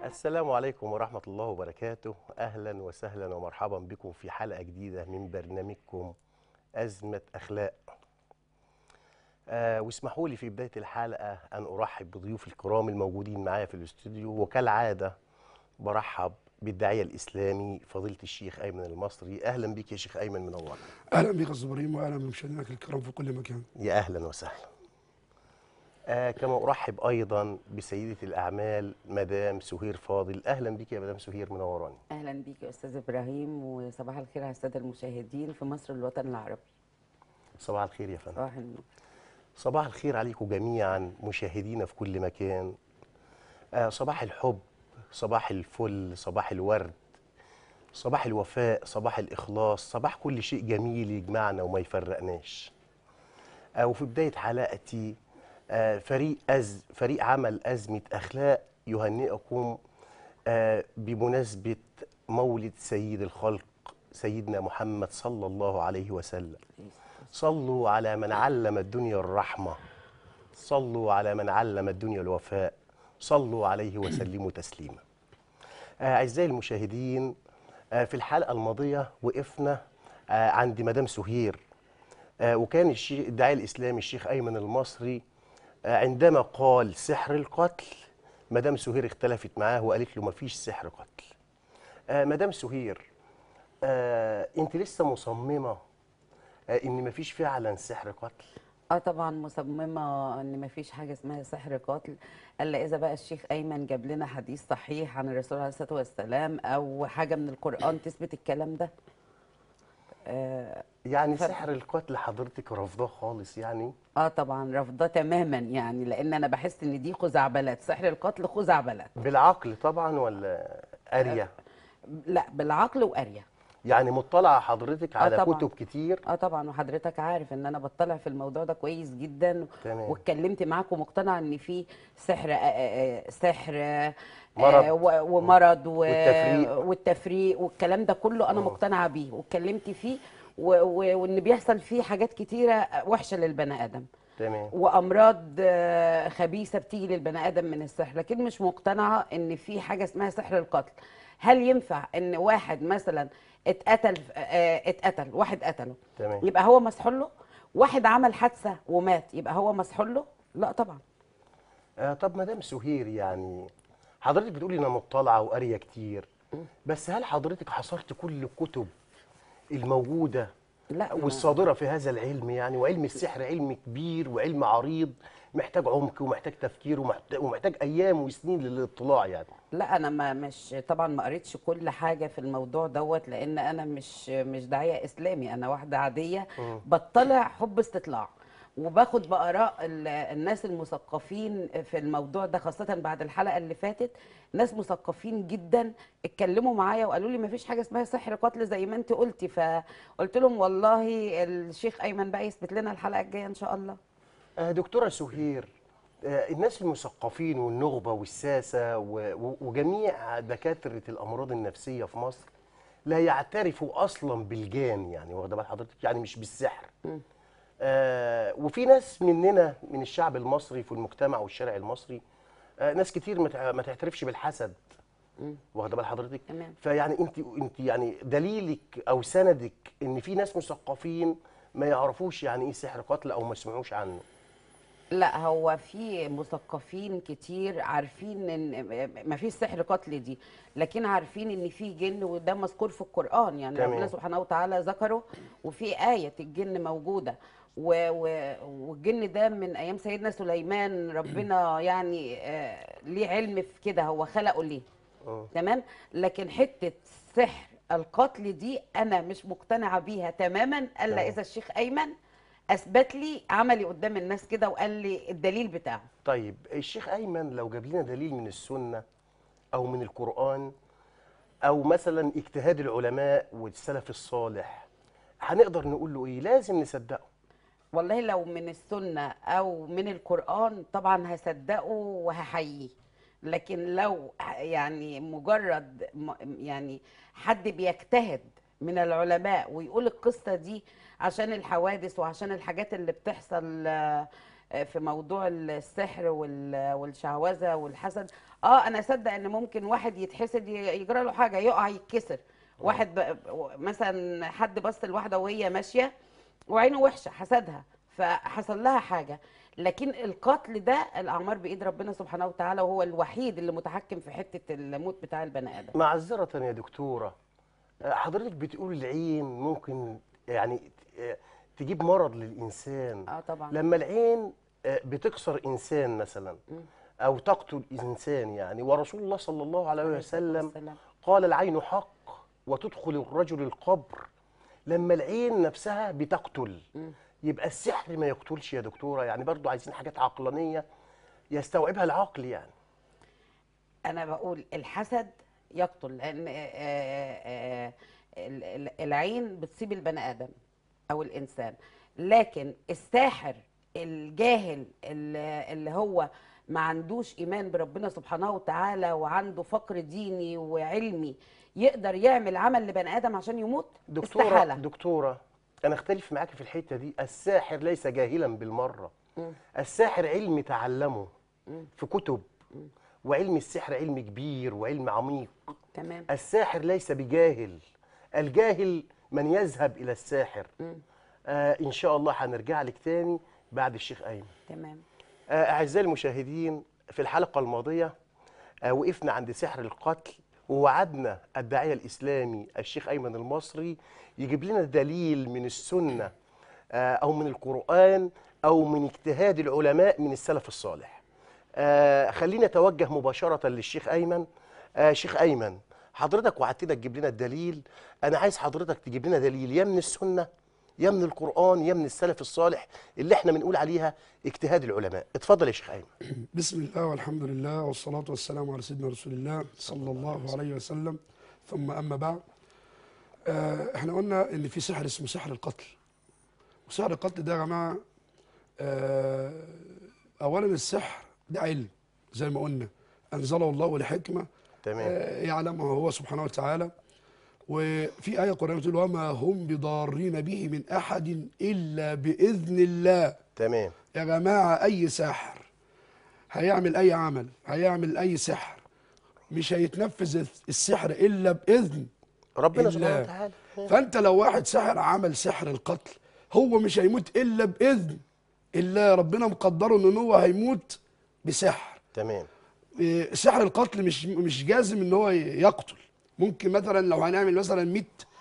السلام عليكم ورحمة الله وبركاته أهلا وسهلا ومرحبا بكم في حلقة جديدة من برنامجكم أزمة أخلاق آه واسمحوا لي في بداية الحلقة أن أرحب بضيوف الكرام الموجودين معايا في الاستوديو وكالعادة برحب بالداعية الإسلامي فضيلة الشيخ أيمن المصري أهلا بك يا شيخ أيمن منور اهلا بك استاذ ابراهيم واهلا بمشاهدينك الكرام في كل مكان يا أهلا وسهلا آه كما أرحب أيضا بسيدة الأعمال مدام سهير فاضل أهلا بك يا مدام سهير منوراني اهلا بيك يا استاذ ابراهيم وصباح الخير على الساده المشاهدين في مصر الوطن العربي صباح الخير يا فندم صباح النور صباح الخير عليكم جميعا مشاهدينا في كل مكان آه صباح الحب صباح الفل صباح الورد صباح الوفاء صباح الإخلاص صباح كل شيء جميل يجمعنا وما يفرقناش آه وفي بداية حلقتي آه فريق أز فريق عمل أزمة أخلاق يهنئكم آه بمناسبة مولد سيد الخلق سيدنا محمد صلى الله عليه وسلم صلوا على من علم الدنيا الرحمة صلوا على من علم الدنيا الوفاء صلوا عليه وسلموا تسليما آه، أعزائي المشاهدين آه، في الحلقة الماضية وقفنا آه، عند مدام سهير آه، وكان الشيخ الداعية الإسلامي الشيخ أيمن المصري آه، عندما قال سحر القتل مدام سهير اختلفت معاه وقالت له مفيش سحر قتل آه، مدام سهير آه، انت لسه مصممة آه، ان مفيش فعلا سحر قتل اه طبعا مصممه ان ما فيش حاجه اسمها سحر قاتل الا اذا بقى الشيخ ايمن جاب لنا حديث صحيح عن الرسول عليه الصلاه والسلام او حاجه من القران تثبت الكلام ده اه, يعني ف- سحر القتل حضرتك رافضاه خالص يعني آه طبعا رافضاه تماما يعني لان انا بحس ان دي خزعبلات سحر القتل خزعبلات بالعقل طبعا ولا قارية لا بالعقل وقريه يعني مطلعة حضرتك آه على طبعاً. كتب كتير اه طبعا وحضرتك عارف ان انا بطلع في الموضوع ده كويس جدا تمام. واتكلمت معاك ومقتنعه ان في سحر آه، آه، آه، سحر آه، مرض. آه، و- ومرض و- والتفريق. والتفريق والكلام ده كله انا آه. مقتنعه بيه واتكلمت فيه و- و- وان بيحصل فيه حاجات كتيره وحشه للبني ادم تمام وامراض آه، خبيثه بتيجي للبني ادم من السحر لكن مش مقتنعه ان في حاجه اسمها سحر القتل هل ينفع ان واحد مثلا اتقتل آه، اتقتل واحد قتله تمام يبقى هو مسحول له واحد عمل حادثه ومات يبقى هو مسحول له لا طبعا آه طب مدام سهير يعني حضرتك بتقولي انا مطلعة وقارية كتير بس هل حضرتك حصرت كل الكتب الموجودة لا ما- والصادرة في هذا العلم يعني وعلم السحر علم كبير وعلم عريض محتاج عمق ومحتاج تفكير ومحتاج, ومحتاج ايام وسنين للاطلاع يعني لا انا ما مش طبعا ما قريتش كل حاجه في الموضوع دوت لان انا مش مش داعيه اسلامي انا واحده عاديه بطلع حب استطلاع وباخد باراء ال- الناس المثقفين في الموضوع ده خاصه بعد الحلقه اللي فاتت ناس مثقفين جدا اتكلموا معايا وقالوا لي ما فيش حاجه اسمها سحر قتل زي ما انت قلتي فقلت لهم والله الشيخ ايمن بقى يثبت لنا الحلقه الجايه ان شاء الله آه، دكتورة سهير آه، الناس المثقفين والنخبة والساسة و- و- وجميع دكاترة الأمراض النفسية في مصر لا يعترفوا أصلا بالجان يعني واخدة بال حضرتك يعني مش بالسحر آه وفي ناس مننا من الشعب المصري في المجتمع والشارع المصري آه ناس كتير ما تع- ما تعترفش بالحسد واخده بال حضرتك تمام. فيعني انت انت يعني دليلك او سندك ان في ناس مثقفين ما يعرفوش يعني ايه سحر قتل او ما سمعوش عنه لا هو في مثقفين كتير عارفين ان ما فيش سحر قتل دي لكن عارفين ان في جن وده مذكور في القرآن يعني تمام. ربنا سبحانه وتعالى ذكره وفي آية الجن موجودة و و والجن ده من ايام سيدنا سليمان ربنا يعني آه ليه علم في كده هو خلقه ليه اه تمام لكن حته سحر القتل دي انا مش مقتنعه بيها تماما الا تمام. اذا الشيخ ايمن اثبت لي عملي قدام الناس كده وقال لي الدليل بتاعه طيب الشيخ ايمن لو جاب لنا دليل من السنه او من القران او مثلا اجتهاد العلماء والسلف الصالح هنقدر نقول له ايه لازم نصدقه والله لو من السنه او من القران طبعا هصدقه وهحييه لكن لو يعني مجرد م- يعني حد بيجتهد من العلماء ويقول القصه دي عشان الحوادث وعشان الحاجات اللي بتحصل آه، آه، في موضوع السحر وال- والشعوذه والحسد اه انا اصدق ان ممكن واحد يتحسد ي- يجرى له حاجه يقع يتكسر واحد ب... مثلا حد بص لواحده وهي ماشيه وعينه وحشه حسدها فحصل لها حاجه لكن القتل ده الاعمار بايد ربنا سبحانه وتعالى وهو الوحيد اللي متحكم في حته الموت بتاع البني ادم معذرة يا دكتورة آه، حضرتك بتقول العين ممكن يعني آه، تجيب مرض للإنسان اه طبعا لما العين آه، بتكسر إنسان مثلا أو تقتل إنسان يعني ورسول الله صلى الله عليه عليه الصلاة وسلم والسلام. قال العين حق وتدخل الرجل القبر لما العين نفسها بتقتل يبقى السحر ما يقتلش يا دكتورة يعني برضو عايزين حاجات عقلانية يستوعبها العقل يعني انا بقول الحسد يقتل لان آه، آه، ال- ال- العين بتصيب البني ادم او الانسان لكن الساحر الجاهل اللي اللي هو ما عندوش ايمان بربنا سبحانه وتعالى وعنده فقر ديني وعلمي يقدر يعمل عمل لبني ادم عشان يموت دكتورة استحاله دكتورة أنا أختلف معاك في الحتة دي الساحر ليس جاهلا بالمرة الساحر علم تعلمه في كتب وعلم السحر علم كبير وعلم عميق تمام الساحر ليس بجاهل الجاهل من يذهب إلى الساحر آه إن شاء الله هنرجع لك تاني بعد الشيخ أيمن تمام آه، أعزائي المشاهدين في الحلقة الماضية آه، وقفنا عند سحر القتل ووعدنا الداعية الإسلامي الشيخ أيمن المصري يجيب لنا دليل من السنة آه، أو من القرآن أو من اجتهاد العلماء من السلف الصالح آه، خلينا نتوجه مباشرة للشيخ أيمن آه، شيخ أيمن حضرتك وعدتنا تجيب لنا الدليل أنا عايز حضرتك تجيب لنا دليل يا من السنة يا من القرآن يا من السلف الصالح اللي احنا بنقول عليها اجتهاد العلماء اتفضل يا شيخ أيمن بسم الله والحمد لله والصلاة والسلام على سيدنا رسول الله صلى الله عليه وسلم ثم أما بعد آه، احنا قلنا ان في سحر اسمه سحر القتل وسحر القتل ده يا جماعة آه، اولا السحر ده علم زي ما قلنا انزله الله لحكمة تمام آه، يعلمها هو سبحانه وتعالى وفي آية قرآنية بتقول وما هم بضارين به من أحد إلا بإذن الله تمام يا جماعة أي ساحر هيعمل أي عمل هيعمل أي سحر مش هيتنفذ السحر إلا بإذن ربنا إلا- سبحانه وتعالى فأنت لو واحد ساحر عمل سحر القتل هو مش هيموت إلا بإذن إلا ربنا مقدره إن هو هيموت بسحر تمام إيه، سحر القتل مش مش جازم ان هو يقتل ممكن مثلا لو هنعمل مثلا 100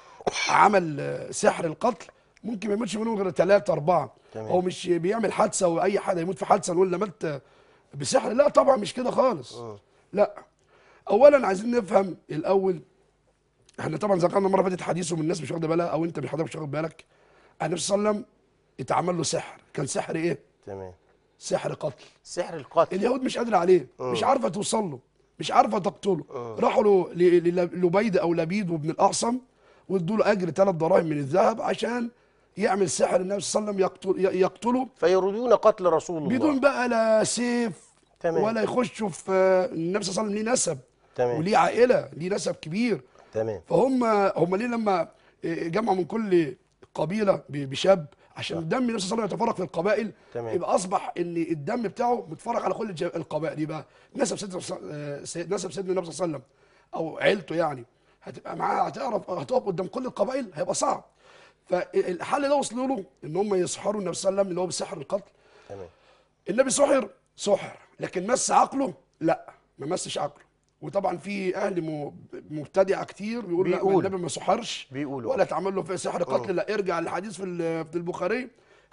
عمل آه، سحر القتل ممكن ما يموتش منهم غير ثلاثة أربعة تمام. هو مش بيعمل حادثة وأي حد يموت في حادثة نقول ده مات بسحر لا طبعا مش كده خالص لا أولا عايزين نفهم الأول احنا طبعا ذكرنا مرة فاتت حديثه من الناس مش واخدة بالها أو أنت مش حضرتك مش واخد بالك النبي صلى الله عليه وسلم اتعمل له سحر كان سحر إيه؟ تمام سحر قتل سحر القتل اليهود مش قادره عليه مش عارفه توصل له مش عارفه تقتله راحوا له ل- ل- لبيد او لبيد وابن الاعصم وادوا له اجر ثلاث دراهم من الذهب عشان يعمل سحر النبي صلى الله عليه وسلم يقتل ي- يقتله فيريدون قتل رسول الله بدون بقى لا سيف تمام. ولا يخشوا في النبي صلى الله عليه وسلم ليه نسب تمام. وليه عائله ليه نسب كبير تمام فهم هم ليه لما جمعوا من كل قبيله ب- بشاب عشان الدم النبي صلى الله عليه وسلم يتفرق في القبائل تمام. يبقى اصبح ان الدم بتاعه متفرق على كل الج- القبائل يبقى نسب سيدنا آه، سيد- نسب سيدنا النبي صلى الله عليه وسلم او عيلته يعني هتبقى معاه هتعرف هتقف قدام كل القبائل هيبقى صعب فالحل ده وصلوا له ان هم يسحروا النبي صلى الله عليه وسلم اللي هو بسحر القتل تمام النبي سحر سحر لكن مس عقله لا ما مسش عقله وطبعا في اهل م- مبتدعه كتير بيقول لا بيقولوا. النبي ما سحرش بيقولوا. ولا اتعمل له في سحر قتل لا ارجع للحديث في ال- في البخاري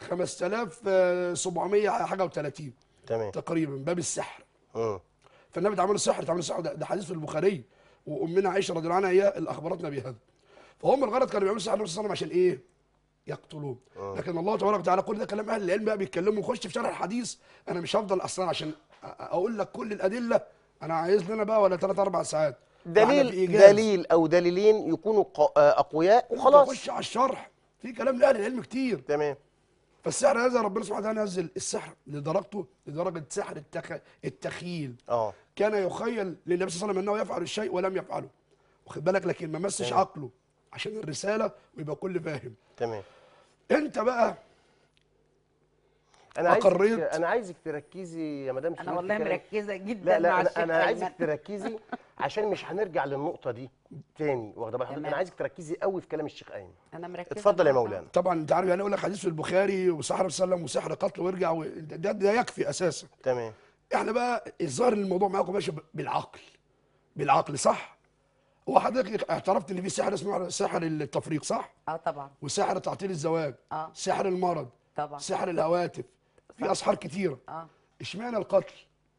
5700 حاجه و30 تمام تقريبا باب السحر مم. فالنبي اتعمل له سحر اتعمل له سحر ده, ده حديث في البخاري وامنا عائشه رضي الله عنها هي اللي اخبرتنا بهذا فهم الغرض كانوا بيعملوا سحر النبي صلى الله عليه وسلم عشان ايه؟ يقتلوه لكن الله تبارك وتعالى كل ده كلام اهل العلم بقى بيتكلموا خش في شرح الحديث انا مش هفضل اصلا عشان أ- اقول لك كل الادله انا عايز لنا بقى ولا ثلاث اربع ساعات فإحنا في دليل إيجاز. دليل او دليلين يكونوا ق- آه، اقوياء وخلاص خش على الشرح في كلام لاهل العلم كتير تمام فالسحر هذا ربنا سبحانه وتعالى نزل السحر لدرجته لدرجه سحر التخ... التخيل اه كان يخيل للنبي صلى الله عليه وسلم انه يفعل الشيء ولم يفعله واخد بالك لكن ما مسش تمام. عقله عشان الرساله ويبقى كل فاهم تمام انت بقى انا عايزك أقريت. انا عايزك تركزي يا مدام انا شيرين والله في كلام. مركزه جدا لا لا مع انا, الشيخ أنا عايزك أيمن. تركزي عشان مش هنرجع للنقطه دي تاني واخده بال حضرتك تمام. انا عايزك تركزي قوي في كلام الشيخ ايمن انا مركزه اتفضل يا معاك. مولانا طبعا انت عارف يعني اقول لك حديث في البخاري وسحر وسلم وسحر قتل وارجع و... ده, ده يكفي اساسا تمام احنا بقى الظاهر ان الموضوع معاكم ماشي ب- بالعقل بالعقل صح هو حضرتك اعترفت ان في سحر اسمه سحر التفريق صح اه طبعا وسحر تعطيل الزواج اه سحر المرض طبعا سحر الهواتف في اسحار كتيره اه اشمعنى القتل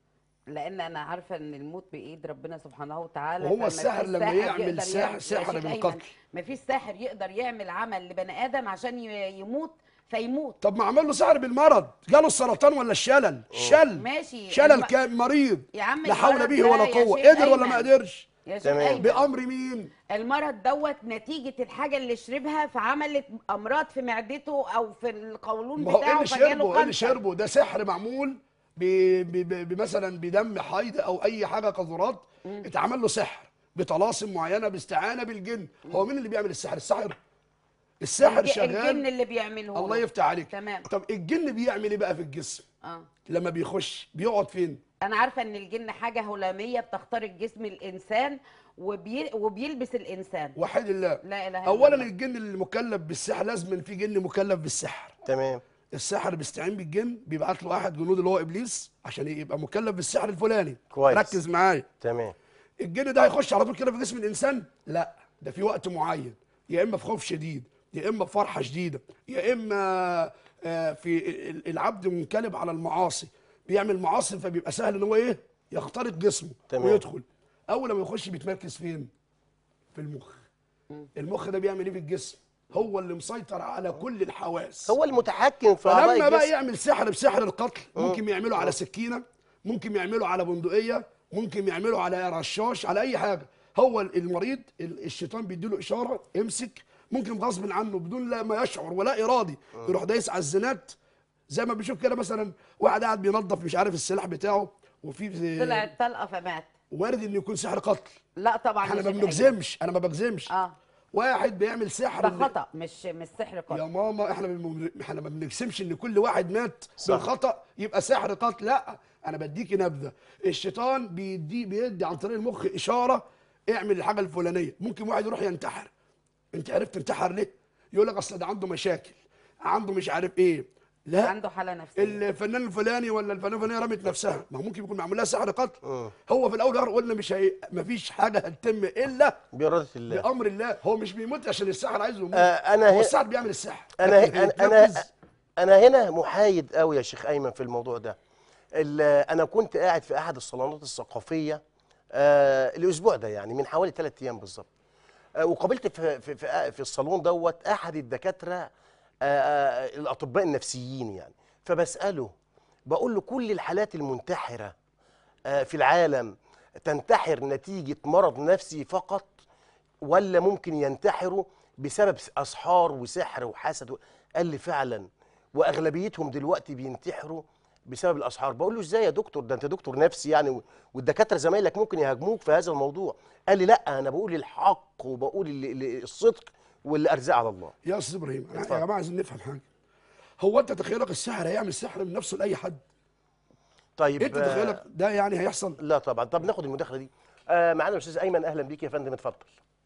لان انا عارفه ان الموت بايد ربنا سبحانه وتعالى وهو فما الساحر فيش لما ساحر يعمل يقدر سحر- يعمل- يا سحر شيخ بالقتل. أيمن، ما فيش ساحر يقدر يعمل عمل لبني ادم عشان ي- يموت فيموت طب ما عمل له سحر بالمرض جاله السرطان ولا الشلل شل ماشي شلل الم- كان مريض يا عم لا حول المرض به ده ولا يا قوه شيخ قدر ولا ما أيمن. قدرش يا شيخ تمام. أيمن، بامر مين المرض دوت نتيجة الحاجة اللي شربها فعملت أمراض في معدته أو في القولون ما هو ايه بتاعه اللي فجاله شربه ايه اللي كانسر. شربه ده سحر معمول ب- ب- ب- بمثلا بدم حيض او اي حاجه قذورات اتعمل له سحر بطلاسم معينه باستعانه بالجن هو مين اللي بيعمل السحر الساحر الساحر الج- الجن شغال اللي بيعمله الله له. يفتح عليك تمام طب الجن بيعمل ايه بقى في الجسم اه لما بيخش بيقعد فين أنا عارفة إن الجن حاجة هلامية بتخترق جسم الإنسان وبي... وبيلبس الإنسان وحيد الله لا إله إلا اولا الله. الجن المكلف بالسحر لازم في جن مكلف بالسحر تمام الساحر بيستعين بالجن بيبعت له واحد جنود اللي هو ابليس عشان يبقى مكلف بالسحر الفلاني كويس. ركز معايا تمام الجن ده هيخش على طول كده في جسم الانسان لا ده في وقت معين يا اما في خوف شديد يا اما في فرحه شديده يا اما آه، في ال- العبد منقلب على المعاصي بيعمل معاصي فبيبقى سهل ان هو ايه يخترق جسمه تمام. ويدخل اول لما يخش بيتمركز فين في المخ المخ ده بيعمل ايه في الجسم هو اللي مسيطر على كل الحواس هو المتحكم في اعضاء فلما بقى الجسم يعمل سحر بسحر القتل ممكن يعمله على سكينه ممكن يعمله على بندقيه ممكن يعمله على رشاش على اي حاجه هو المريض ال- الشيطان بيديله اشاره امسك ممكن غصب عنه بدون لا ما يشعر ولا ارادي يروح دايس على الزنات زي ما بنشوف كده مثلا واحد قاعد بينظف مش عارف السلاح بتاعه وفي طلعت طلقة فمات وارد انه يكون سحر قتل لا طبعا احنا مش ما الأيام. بنجزمش انا ما بجزمش اه واحد بيعمل سحر ده إن- خطأ مش مش سحر يا قتل ماما احنا بن- احنا ما بنجسمش ان كل واحد مات صح. بالخطا يبقى سحر قتل لا انا بديكي نبذه الشيطان بيدي بيدي عن طريق المخ اشاره اعمل الحاجه الفلانيه ممكن واحد يروح ينتحر انت عرفت تنتحر ليه يقول لك اصل ده عنده مشاكل عنده مش عارف ايه لا عنده حالة نفسية الفنان الفلاني ولا الفنان الفلانيه رمت نفسها ما هو ممكن يكون معمول لها سحر قتل هو في الاول والآخر قلنا مش هي... مفيش حاجه هتتم الا بإرادة الله بامر الله هو مش بيموت عشان السحر عايزه يموت آه، أنا هو هي- السحر بيعمل السحر انا لكن انا انا, هيتنفذ أنا هنا محايد قوي يا شيخ ايمن في الموضوع ده ال- انا كنت قاعد في احد الصالونات الثقافيه آه الاسبوع ده يعني من حوالي ثلاث ايام بالظبط آه وقابلت في في في, في الصالون دوت احد الدكاتره آه آه الاطباء النفسيين يعني فبساله بقول له كل الحالات المنتحره آه في العالم تنتحر نتيجه مرض نفسي فقط ولا ممكن ينتحروا بسبب اسحار وسحر وحسد و- قال لي فعلا واغلبيتهم دلوقتي بينتحروا بسبب الاسحار بقول له ازاي يا دكتور ده انت دكتور نفسي يعني و- والدكاتره زمايلك ممكن يهاجموك في هذا الموضوع قال لي لا انا بقول الحق وبقول ال- ال- الصدق والارزاق على الله يا استاذ ابراهيم أنا- اتفضل. يا جماعه عايزين نفهم حاجه هو انت تخيلك السحر هيعمل سحر من نفسه لاي حد طيب انت آه، تخيلك ده يعني هيحصل لا طبعا طب ناخد المداخله دي آه معانا الاستاذ ايمن اهلا بيك يا فندم اتفضل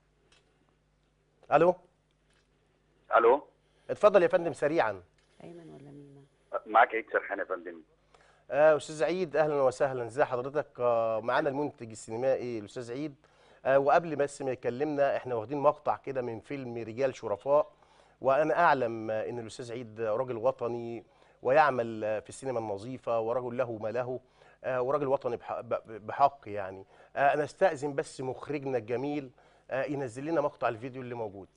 الو الو اتفضل يا فندم سريعا ايمن ولا مين معاك عيد سرحان يا فندم آه استاذ عيد اهلا وسهلا ازي حضرتك آه معانا المنتج السينمائي الاستاذ عيد آه وقبل بس ما يكلمنا احنا واخدين مقطع كده من فيلم رجال شرفاء وانا اعلم آه ان الاستاذ عيد راجل وطني ويعمل آه في السينما النظيفه ورجل له ما له آه وراجل وطني بح- ب- بحق يعني آه انا استاذن بس مخرجنا الجميل آه ينزل لنا مقطع الفيديو اللي موجود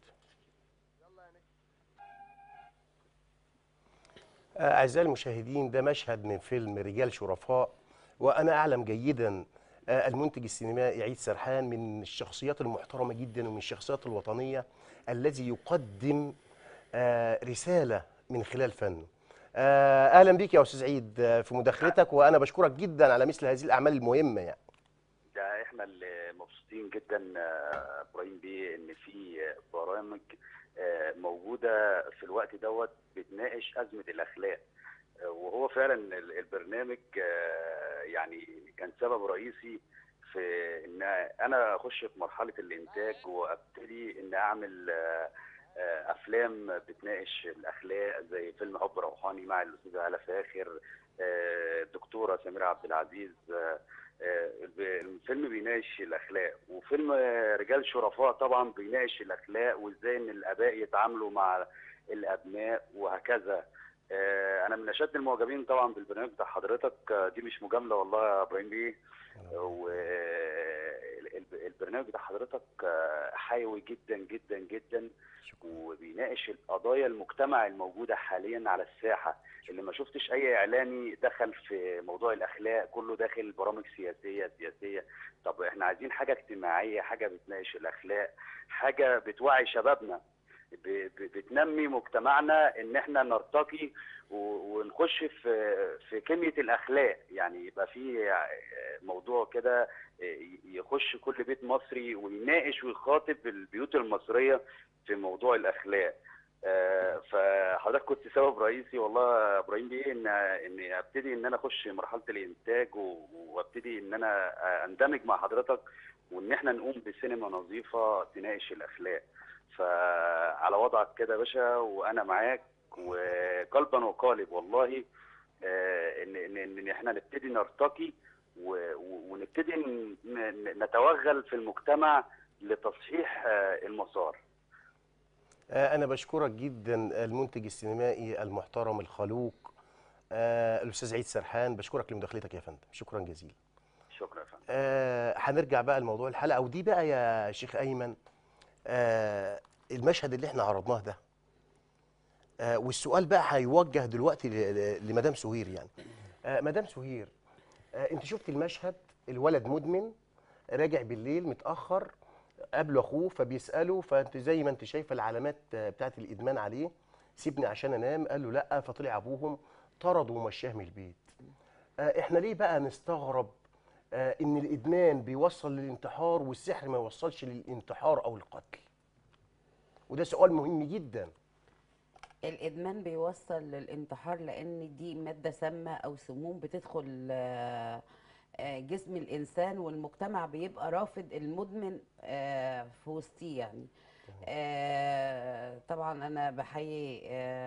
آه، أعزائي المشاهدين ده مشهد من فيلم رجال شرفاء وأنا أعلم جيدا آه، المنتج السينمائي عيد سرحان من الشخصيات المحترمة جدا ومن الشخصيات الوطنية الذي يقدم آه، رسالة من خلال فنه آه، أهلا بك يا أستاذ عيد آه، في مداخلتك وأنا بشكرك جدا على مثل هذه الأعمال المهمة يعني ده احنا اللي مبسوطين جدا آه، ابراهيم بيه ان في برامج آه، موجوده في الوقت دوت بتناقش ازمه الاخلاق وهو فعلا ال- البرنامج آه، يعني كان سبب رئيسي في ان انا اخش في مرحله الانتاج وابتدي ان اعمل آه، آه، افلام بتناقش الاخلاق زي فيلم حب روحاني مع الاستاذه هاله فاخر آه، الدكتوره سميره عبد العزيز آه، آه، الب- الفيلم بيناقش الاخلاق وفيلم آه، رجال شرفاء طبعا بيناقش الاخلاق وازاي ان الاباء يتعاملوا مع الابناء وهكذا آه، انا من اشد المعجبين طبعا بالبرنامج بتاع حضرتك آه، دي مش مجامله والله يا ابراهيم بيه والبرنامج بتاع حضرتك آه، حيوي جدا جدا جدا وبيناقش القضايا المجتمع الموجوده حاليا على الساحه اللي ما شفتش اي اعلامي دخل في موضوع الاخلاق كله داخل برامج سياسيه سياسيه طب احنا عايزين حاجه اجتماعيه حاجه بتناقش الاخلاق حاجه بتوعي شبابنا ب- ب- بتنمي مجتمعنا ان احنا نرتقي و- ونخش في في كميه الاخلاق يعني يبقى في موضوع كده يخش كل بيت مصري ويناقش ويخاطب البيوت المصريه في موضوع الاخلاق آه، فحضرتك كنت سبب رئيسي والله يا ابراهيم بيه ان ان ابتدي ان انا اخش مرحله الانتاج و- وابتدي ان انا اندمج مع حضرتك وان احنا نقوم بسينما نظيفه تناقش الاخلاق فعلى وضعك كده يا باشا وانا معاك وقلبا وقالب والله آه، ان ان ان احنا نبتدي نرتقي و- و- ونبتدي ن- ن- نتوغل في المجتمع لتصحيح آه، المسار آه، أنا بشكرك جدا المنتج السينمائي المحترم الخلوق آه، الأستاذ عيد سرحان بشكرك لمداخلتك يا فندم شكرا جزيلا شكرا يا فندم آه، هنرجع بقى لموضوع الحلقة ودي بقى يا شيخ أيمن آه، المشهد اللي احنا عرضناه ده آه، والسؤال بقى هيوجه دلوقتي ل- ل- لمدام سهير يعني آه، مدام سهير آه، انت شفت المشهد الولد مدمن راجع بالليل متأخر قابله اخوه فبيسأله فانت زي ما انت شايفه العلامات آه، بتاعت الادمان عليه سيبني عشان انام قال له لا فطلع ابوهم طرده ومشاه من البيت آه، احنا ليه بقى نستغرب آه، ان الادمان بيوصل للانتحار والسحر ما يوصلش للانتحار او القتل وده سؤال مهم جدا الادمان بيوصل للانتحار لان دي ماده سامه او سموم بتدخل آه، آه، جسم الانسان والمجتمع بيبقى رافض المدمن آه، في وسطيه يعني آه، طبعا انا بحيي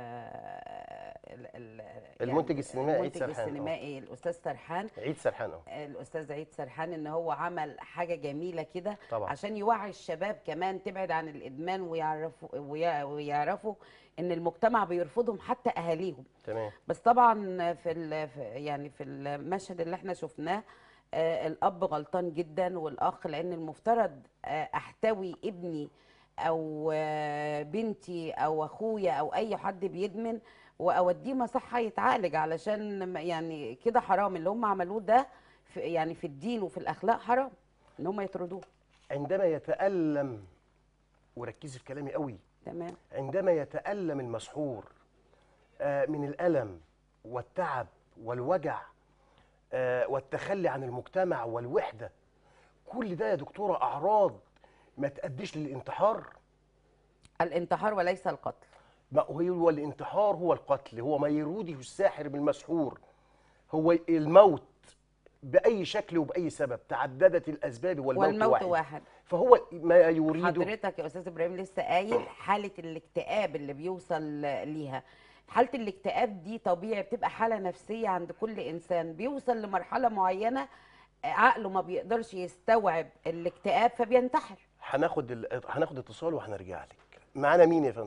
آه، ال- ال- المنتج السينمائي عيد المنتج سرحان، آه. السينمائي الاستاذ سرحان عيد سرحان اهو الاستاذ عيد سرحان ان هو عمل حاجه جميله كده طبعا. عشان يوعي الشباب كمان تبعد عن الادمان ويعرفوا ويع- ويعرفوا ان المجتمع بيرفضهم حتى اهاليهم تمام بس طبعا في ال- في- يعني في المشهد اللي احنا شفناه آه، الاب غلطان جدا والاخ لان المفترض آه، احتوي ابني او آه، بنتي او اخويا او اي حد بيدمن واوديه مصحه يتعالج علشان م- يعني كده حرام اللي هم عملوه ده في يعني في الدين وفي الاخلاق حرام ان هم يطردوه عندما يتألم وركزي في كلامي قوي تمام عندما يتألم المسحور آه، من الألم والتعب والوجع آه، والتخلي عن المجتمع والوحدة كل ده يا دكتورة أعراض ما تأديش للانتحار الانتحار وليس القتل ما هو الانتحار هو القتل هو ما يروده الساحر بالمسحور هو الموت بأي شكل وبأي سبب تعددت الأسباب والموت, والموت واحد. واحد فهو ما يريده حضرتك يا استاذ ابراهيم لسه قايل حاله الاكتئاب اللي بيوصل ليها حاله الاكتئاب دي طبيعي بتبقى حاله نفسيه عند كل انسان بيوصل لمرحله معينه عقله ما بيقدرش يستوعب الاكتئاب فبينتحر هناخد ال... هناخد اتصال وهنرجع لك معانا مين يا فندم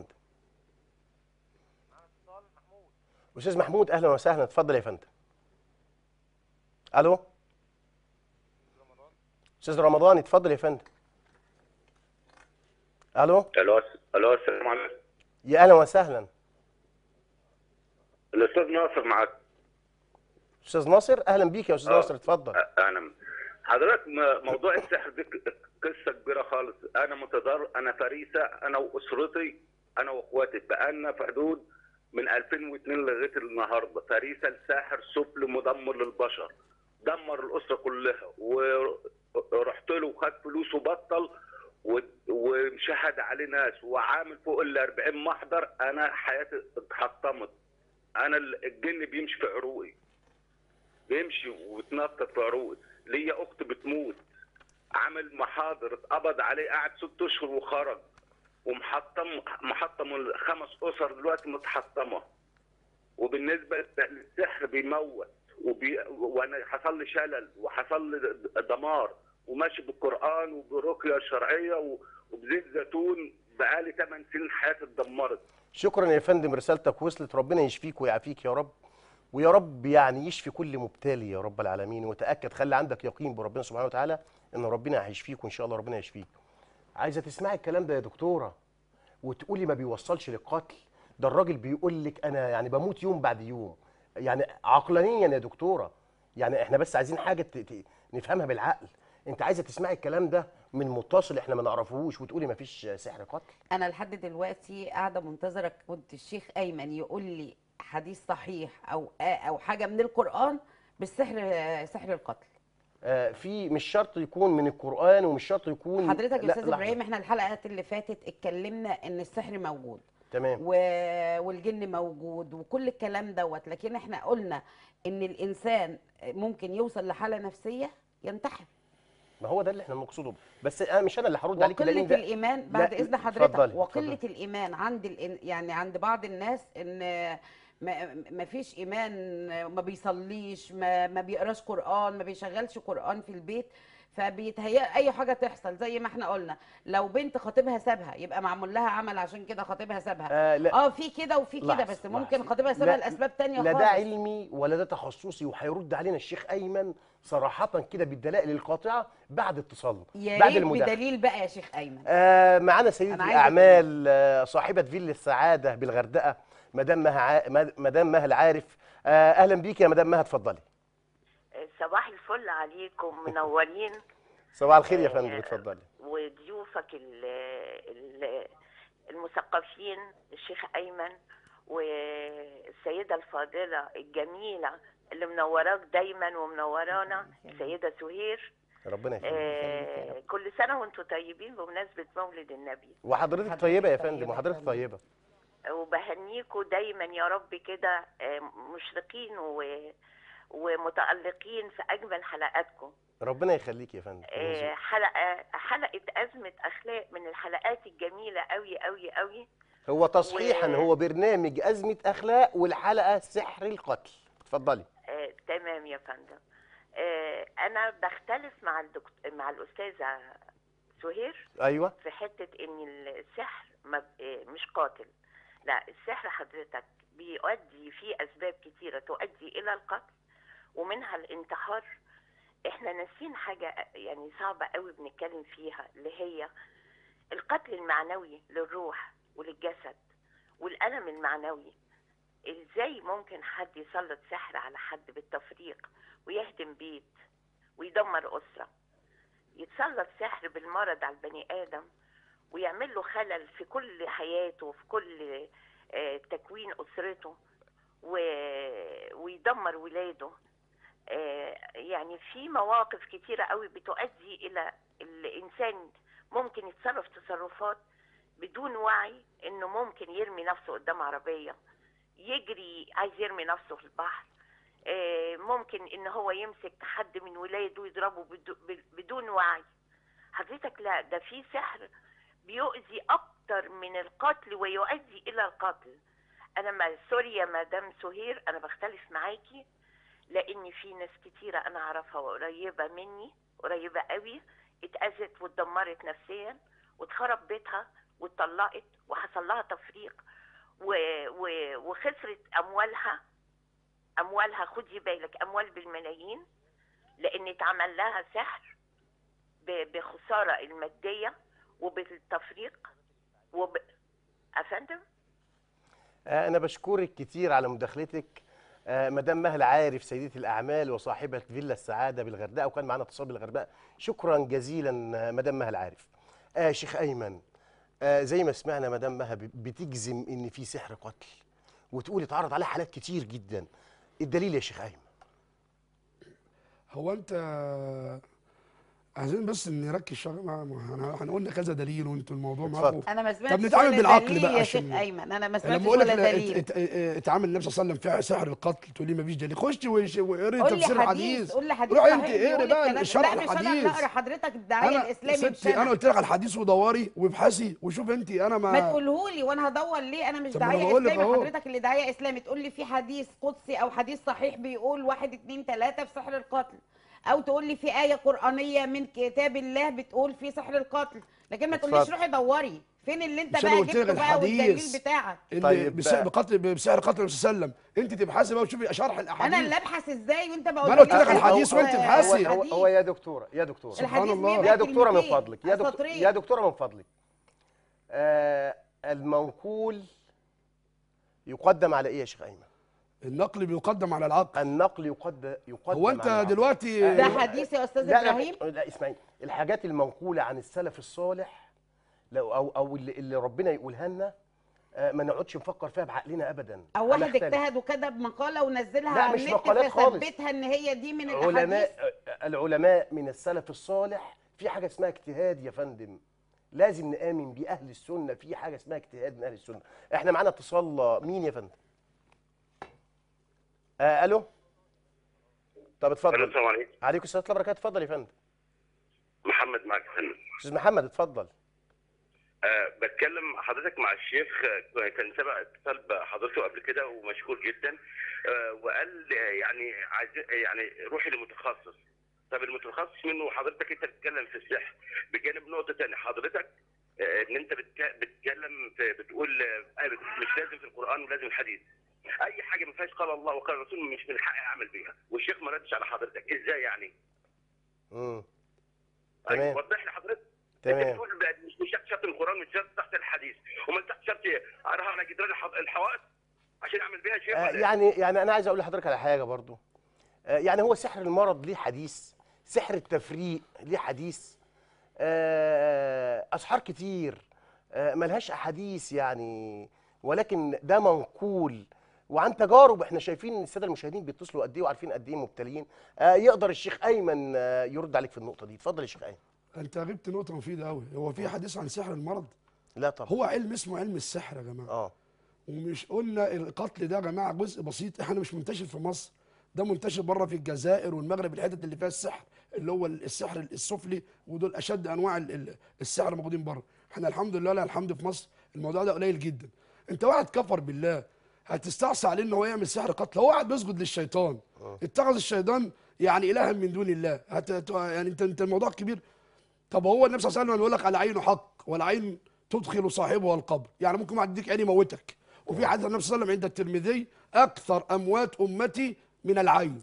استاذ محمود اهلا وسهلا اتفضل يا فندم الو استاذ رمضان اتفضل يا فندم الو الو الو السلام عليكم يا اهلا وسهلا الاستاذ ناصر معك استاذ ناصر اهلا بيك يا استاذ آه. ناصر اتفضل أ- انا حضرتك م- موضوع السحر دي ك- قصه كبيره خالص انا متضرر انا فريسه انا واسرتي انا واخواتي بقالنا في حدود من 2002 لغايه النهارده فريسه لساحر سفل مدمر للبشر دمر الاسره كلها ورحت له وخد فلوس وبطل و- ومشهد عليه ناس وعامل فوق ال 40 محضر انا حياتي اتحطمت انا ال- الجن بيمشي في عروقي بيمشي ويتنطط في عروقي ليا اخت بتموت عمل محاضر اتقبض عليه قعد ست اشهر وخرج ومحطم محطم خمس اسر دلوقتي متحطمه وبالنسبه للسحر بيموت وبي... وانا حصل لي شلل وحصل لي د- دمار وماشي بالقران وبرقيه شرعيه و... وبزيت زيتون بقالي 8 سنين حياتي اتدمرت شكرا يا فندم رسالتك وصلت ربنا يشفيك ويعافيك يا رب ويا رب يعني يشفي كل مبتلي يا رب العالمين وتاكد خلي عندك يقين بربنا سبحانه وتعالى ان ربنا هيشفيك وان شاء الله ربنا يشفيك عايزه تسمعي الكلام ده يا دكتوره وتقولي ما بيوصلش للقتل ده الراجل بيقول لك انا يعني بموت يوم بعد يوم يعني عقلانيا يا دكتوره يعني احنا بس عايزين حاجه ت- ت- نفهمها بالعقل انت عايزه تسمعي الكلام ده من متصل احنا ما نعرفوش وتقولي ما فيش سحر قتل انا لحد دلوقتي قاعده منتظره كنت الشيخ ايمن يقول لي حديث صحيح او او حاجه من القران بالسحر سحر القتل آه، في مش شرط يكون من القرآن ومش شرط يكون حضرتك يا لا، استاذ لحظة. ابراهيم احنا الحلقات اللي فاتت اتكلمنا ان السحر موجود تمام و... والجن موجود وكل الكلام دوت لكن احنا قلنا ان الانسان ممكن يوصل لحاله نفسيه ينتحر ما هو ده اللي احنا بنقصده بس انا مش انا اللي هرد عليك وقله لان ده الايمان بعد لا، اذن حضرتك اتفضلي، وقله اتفضلي. الايمان عند الإن... يعني عند بعض الناس ان ما ما فيش ايمان ما بيصليش ما, ما بيقراش قران ما بيشغلش قران في البيت فبيتهيأ اي حاجه تحصل زي ما احنا قلنا لو بنت خطيبها سابها يبقى معمول لها عمل عشان كده خطيبها سابها آه لا اه في كده وفي كده لحظة، بس ممكن لحظة. خطيبها سابها لا- لاسباب تانية لا خالص ده علمي ولا ده تخصصي وهيرد علينا الشيخ ايمن صراحة كده بالدلائل القاطعة بعد اتصالنا يا بعد ريت المداخلة بدليل بقى يا شيخ ايمن آه معانا سيدة أنا عايزة الأعمال آه صاحبة فيلا السعادة بالغردقة مدام مها ع... مدام مها العارف آه أهلا بيك يا مدام مها اتفضلي صباح الفل عليكم منورين صباح الخير يا فندم آه، اتفضلي وضيوفك ال- ال- المثقفين الشيخ ايمن والسيده الفاضله الجميله اللي منوراك دايما ومنورانا السيده سهير ربنا يخليك آه، كل سنه وانتم طيبين بمناسبه مولد النبي وحضرتك حضرتك طيبة يا طيبة فندم يا وحضرتك فندم. طيبة وبهنيكوا دايما يا رب كده آه، مشرقين و- ومتألقين في أجمل حلقاتكم ربنا يخليك يا فندم آه، حلقة حلقة أزمة أخلاق من الحلقات الجميلة أوي أوي أوي هو تصحيحا و- هو برنامج أزمة أخلاق والحلقة سحر القتل اتفضلي آه، تمام يا فندم آه، أنا بختلف مع الدكتور مع الأستاذة سهير أيوه في حتة إن السحر ما ب- آه، مش قاتل لا السحر حضرتك بيؤدي فيه أسباب كتيرة تؤدي إلى القتل ومنها الانتحار احنا ناسين حاجة يعني صعبة قوي بنتكلم فيها اللي هي القتل المعنوي للروح وللجسد والألم المعنوي ازاي ممكن حد يسلط سحر على حد بالتفريق ويهدم بيت ويدمر أسرة يتسلط سحر بالمرض على البني آدم ويعمل له خلل في كل حياته وفي كل آه، تكوين أسرته و- ويدمر ولاده آه، يعني في مواقف كتيرة قوي بتؤدي إلى الإنسان ممكن يتصرف تصرفات بدون وعي إنه ممكن يرمي نفسه قدام عربية يجري عايز يرمي نفسه في البحر آه، ممكن إن هو يمسك حد من ولاده يضربه بدو- بدون وعي حضرتك لا ده في سحر بيؤذي أكتر من القتل ويؤدي إلى القتل أنا ما سوري يا مدام سهير أنا بختلف معاكي لان في ناس كتيره انا اعرفها وقريبه مني قريبه قوي اتاذت واتدمرت نفسيا واتخرب بيتها واتطلقت وحصل لها تفريق و... و... وخسرت اموالها اموالها خدي بالك اموال بالملايين لان اتعمل لها سحر ب... بخساره الماديه وبالتفريق وب... افندم آه، أنا بشكرك كتير على مداخلتك آه، مدام مها العارف سيدة الأعمال وصاحبة فيلا السعادة بالغردقة وكان معنا اتصال بالغردقة شكرا جزيلا آه، مدام مها العارف آه شيخ أيمن آه زي ما سمعنا مدام مها ب- بتجزم إن في سحر قتل وتقول اتعرض عليها حالات كتير جدا الدليل يا شيخ أيمن هو انت عايزين بس نركز شويه مع مع- احنا احنا قلنا كذا دليل وانتوا الموضوع اتفضل. معاكم انا ما سمعتش نتعامل ولا بالعقل دليل بقى يا عشان- شيخ ايمن انا ما لما سمعتش اقول لك ولا لا، دليل ات- ات- اه، اتعامل النبي صلى الله عليه وسلم في سحر القتل تقول لي ما فيش دليل خش وش- واقري قول لي تفسير حديث الحديث قول لي حديث روحي انت صحيح اقري بيقول بقى الكلام- شرح لا مش انا اللي الحديث اقرا حضرتك الداعيه انا الاسلامي ستي مش انا انا قلت لك على الحديث ودوري وابحثي وشوف انت انا ما ما تقولهولي وانا هدور ليه انا مش طب ما أنا داعيه بقول لك اسلامي أهو. حضرتك اللي داعيه اسلامي تقول لي في حديث قدسي او حديث صحيح بيقول واحد اتنين تلاته في سحر القتل او تقول لي في ايه قرانيه من كتاب الله بتقول في سحر القتل لكن ما تقوليش اتفضل. روحي دوري فين اللي انت مش أنا بقى قلت لك جبته بقى والدليل الحديث. بتاعك اللي طيب بس- بقى. بقتل بسعر قتل النبي صلى الله عليه وسلم انت تبحثي بقى وشوفي شرح الاحاديث انا اللي ابحث ازاي وانت ما بقول أنا قلت لك الحديث وأنت هو, ابحثي. هو, هو يا دكتوره يا دكتوره سبحان الحديث الله. بيبقى يا دكتوره من كلمتين، فضلك يا دكتور سطرين. يا دكتوره من فضلك آه المنقول يقدم على ايه يا شيخ ايمن النقل بيقدم على العقل النقل يقدم يقدم هو انت على العقل. دلوقتي ده حديث يا استاذ لا ابراهيم لا, لا اسمعي الحاجات المنقوله عن السلف الصالح لو او او اللي, اللي ربنا يقولها لنا آه، ما نقعدش نفكر فيها بعقلنا ابدا او واحد هنختلف. اجتهد وكتب مقاله ونزلها لا، على مش النت مقالات خالص. فثبتها ان هي دي من الاحاديث علماء العلماء من السلف الصالح في حاجه اسمها اجتهاد يا فندم لازم نآمن بيه اهل السنه في حاجه اسمها اجتهاد من اهل السنه احنا معانا اتصال مين يا فندم آه الو طب اتفضل السلام عليكم عليكم السلام ورحمه الله وبركاته اتفضل يا فندم محمد معك يا فندم استاذ محمد اتفضل أه بتكلم حضرتك مع الشيخ آه، كان سبق اتصال بحضرته قبل كده ومشكور جدا أه وقال آه، يعني عايز يعني روحي لمتخصص طب المتخصص منه حضرتك انت بتتكلم في السحر بجانب نقطه ثانيه حضرتك آه، ان انت بتك- بتتكلم في بتقول آه، آه، مش لازم في القران ولازم الحديث اي حاجه ما فيهاش قال الله وقال الرسول مش من حقي اعمل بيها والشيخ ما ردش على حضرتك ازاي يعني؟ امم أيوة، تمام. وضح لي حضرتك انت تمام بتقول ب- مش مش تحت شرط القران مش شرط تحت الحديث امال تحت شرط ايه؟ اروح على جدران الح- الحوائط عشان اعمل بيها شيء آه ولا إيه؟ يعني يعني انا عايز اقول لحضرتك على حاجه برضو آه يعني هو سحر المرض ليه حديث سحر التفريق ليه حديث آه اسحار كتير آه ملهاش احاديث يعني ولكن ده منقول وعن تجارب احنا شايفين ان الساده المشاهدين بيتصلوا قد ايه وعارفين قد ايه مبتلين آه يقدر الشيخ ايمن آه يرد عليك في النقطه دي اتفضل يا شيخ ايمن انت جبت نقطه مفيده قوي هو في حديث عن سحر المرض لا طبعا هو علم اسمه علم السحر يا جماعه اه ومش قلنا القتل ده يا جماعه جزء بسيط احنا مش منتشر في مصر ده منتشر بره في الجزائر والمغرب الحتت اللي فيها السحر اللي هو السحر السفلي ودول اشد انواع ال- ال- السحر موجودين بره احنا الحمد لله لا الحمد في مصر الموضوع ده قليل جدا انت واحد كفر بالله هتستعصي عليه ان هو يعمل سحر قتل هو واحد بيسجد للشيطان اتخذ الشيطان يعني الها من دون الله هت... هت- يعني انت انت الموضوع كبير طب هو النبي صلى الله عليه وسلم بيقول لك العين حق والعين تدخل صاحبها القبر يعني ممكن واحد يديك عين يموتك وفي حديث النبي صلى الله عليه وسلم عند الترمذي اكثر اموات امتي من العين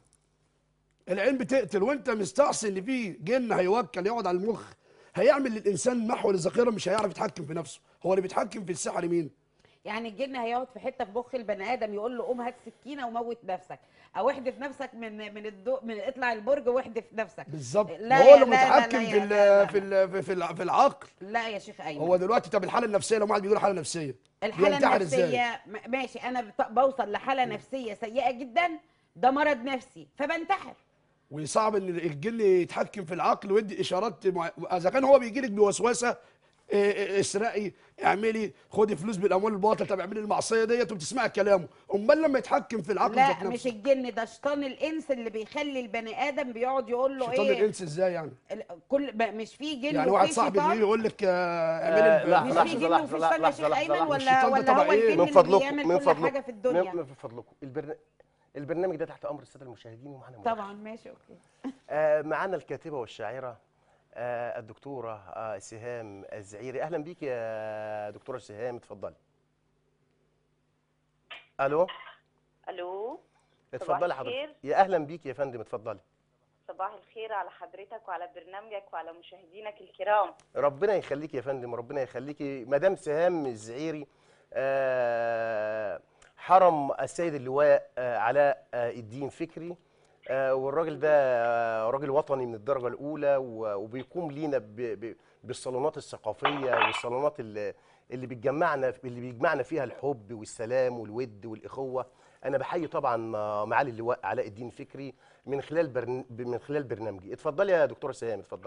العين بتقتل وانت مستعصي ان في جن هيوكل يقعد على المخ هيعمل للانسان محو للذخيره مش هيعرف يتحكم في نفسه هو اللي بيتحكم في السحر مين يعني الجن هيقعد في حته في مخ البني ادم يقول له قوم هات سكينه وموت نفسك او احدف نفسك من من الضوء من اطلع البرج واحدف نفسك بالظبط لا هو يا- اللي لا- لا- متحكم لا في يا- ال- لا- لا- في ال- في الع- في العقل لا يا شيخ ايمن هو دلوقتي طب الحاله النفسيه لو واحد بيقول حاله نفسيه الحاله بينتحر إزاي؟ النفسيه م- ماشي انا بت- بوصل لحاله نفسيه سيئه جدا ده مرض نفسي فبنتحر وصعب ان الجن يتحكم في العقل ويدي اشارات مع... اذا كان هو بيجي لك بوسوسه إيه إيه اسرقي اعملي خدي فلوس بالاموال الباطله طب اعملي المعصيه ديت وبتسمعي كلامه امال لما يتحكم في العقل ذات لا مش نفسه الجن ده شيطان الانس اللي بيخلي البني ادم بيقعد يقول له شيطان ايه الانس ازاي يعني ال- كل ب- مش في جن يعني وفي واحد صاحبي شيطان؟ يجي يقول لك آه، آه، اعملي لا، ال- مش لحظة، في جن لحظة، وفي لحظة، شيطان يا شيخ لحظة، ايمن لحظة. ولا الشيطان ده ولا تبع هو إيه؟ الجن من اللي فضلكم بيعمل من كل فضلكم حاجه في الدنيا من من فضلكم البرن... البرنامج ده تحت امر الساده المشاهدين ومعانا مداخلة. طبعا ماشي اوكي آه معانا الكاتبه والشاعره آه الدكتوره آه سهام الزعيري اهلا بيك يا دكتوره سهام اتفضلي الو الو اتفضلي الخير. حضرتك يا اهلا بيك يا فندم اتفضلي صباح الخير على حضرتك وعلى برنامجك وعلى مشاهدينك الكرام ربنا يخليك يا فندم ربنا يخليكي مدام سهام الزعيري آه، حرم السيد اللواء آه، علاء آه، الدين فكري آه، والراجل ده آه، راجل وطني من الدرجه الاولى و- وبيقوم لينا ب- ب- بالصالونات الثقافيه والصالونات اللي اللي بتجمعنا اللي بيجمعنا فيها الحب والسلام والود والاخوه انا بحيي طبعا آه، معالي اللواء علاء الدين فكري من خلال برن... من خلال برنامجي اتفضلي يا دكتوره سهام اتفضلي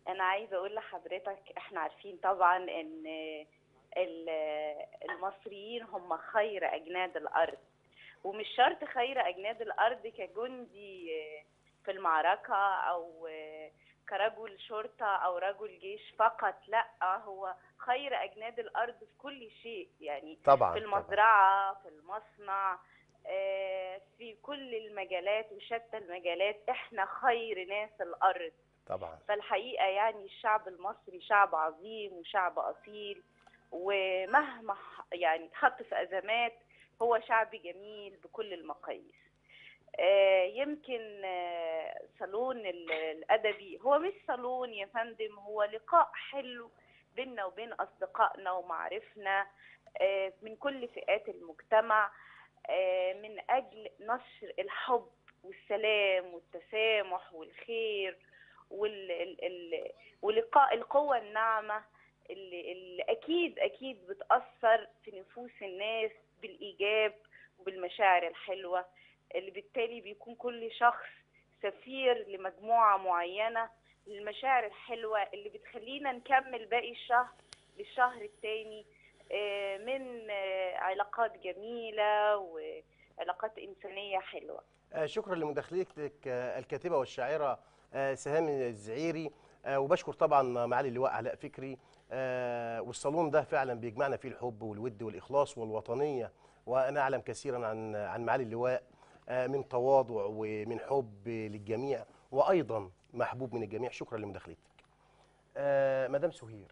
انا عايزه اقول لحضرتك احنا عارفين طبعا ان ال- المصريين هم خير اجناد الارض ومش شرط خير اجناد الارض كجندي في المعركه او كرجل شرطه او رجل جيش فقط لا هو خير اجناد الارض في كل شيء يعني طبعا في طبعاً. المزرعه في المصنع آه، في كل المجالات وشتى المجالات احنا خير ناس الارض طبعا فالحقيقه يعني الشعب المصري شعب عظيم وشعب اصيل ومهما ح- يعني اتحط في ازمات هو شعب جميل بكل المقاييس آه، يمكن آه، صالون ال- الادبي هو مش صالون يا فندم هو لقاء حلو بيننا وبين اصدقائنا ومعارفنا آه، من كل فئات المجتمع آه، من اجل نشر الحب والسلام والتسامح والخير وال ال ال ولقاء القوة الناعمة اللي, اللي أكيد أكيد بتأثر في نفوس الناس بالإيجاب وبالمشاعر الحلوة اللي بالتالي بيكون كل شخص سفير لمجموعة معينة للمشاعر الحلوة اللي بتخلينا نكمل باقي الشهر للشهر التاني آه، من آه، علاقات جميلة وعلاقات إنسانية حلوة آه، شكرا لمداخلتك آه، الكاتبه والشاعره آه، سهام الزعيري آه، وبشكر طبعا معالي اللواء علاء فكري آه، والصالون ده فعلا بيجمعنا فيه الحب والود والاخلاص والوطنيه وانا اعلم كثيرا عن عن معالي اللواء آه، من تواضع ومن حب للجميع وايضا محبوب من الجميع شكرا لمداخلتك آه، مدام سهير